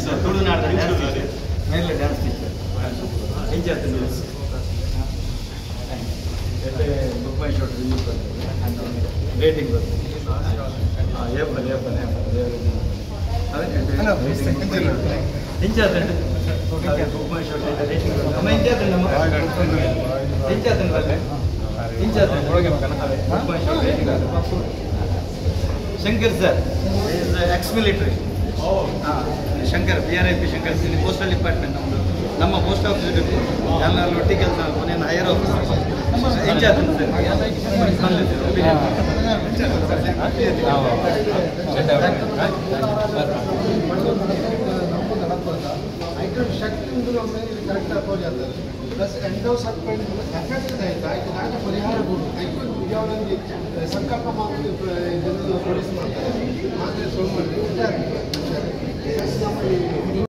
ತುಳುನಾಡ dance teacher ಮೇಲೆ dance teacher enjoy ಆಗ್ತದೆ ಎಲ್ಲಿ ಬುಕ್ ಮೈ ಶೋಟ್ ರಿಲೀಸ್ ಬರ್ತದೆ ರೇಟಿಂಗ್ ಬರ್ತದೆ ಹಾಂ ಏಪಲ್ ಏಪಲ್ ಏಪಲ್ ಎಂಜಾಯ್ ಆಗ್ತದೆ ಬುಕ್ ಮೈ ಶೋಟ್ ರೇಟಿಂಗ್ ಅಮ್ಮ ಎಂಜಾಯ್ ಆಗ್ತದೆ ನಮ್ಮ ಎಂಜಾಯ್ ಆಗ್ತದೆ ಬರ್ತದೆ ಎಂಜಾಯ್ ಆಗ್ತದೆ book my show rating Shankar sir is ex military ಹಾಂ Shankar B R I P Shankar ಇಲ್ಲಿ ಪೋಸ್ಟಲ್ ಡಿಪಾರ್ಟ್ಮೆಂಟ್ ನಮ್ಮದು ನಮ್ಮ ಪೋಸ್ಟ್ ಆಫೀಸ್ ಎಲ್ಲ ಒಟ್ಟಿಗೆ ಕೆಲಸ ಮನೆಯನ್ನು ಹೈಯರ್ ಆಫೀಸರ್ ಎಂಜಾಯ್ ಶಕ್ತಿ ఉందో ಕರೆಕ್ಟ್ ಅಪ್ರೋಚ್ ಆಗ್ತದೆ ಪ್ಲಸ್ ಎಂಡೋಸಲ್ಫೇಟ್ ಎಫೆಕ್ಟ್ ಆಯ್ತು ನಾಟ ಪರಿಹಾರ ಆಯ್ತು ಯಾವ್ದೊಂದು ಸಂಕಲ್ಪ ಮಾಡಿ ಇದನ್ನು ಪ್ರೊಡ್ಯೂಸ್ ಮಾಡ್ತಾರೆ ಮಾತ್ರೆ ಸೋಲ್ ಮಾಡಿ ಪ್ಲಸ್ ನಮ್ಮ ಈ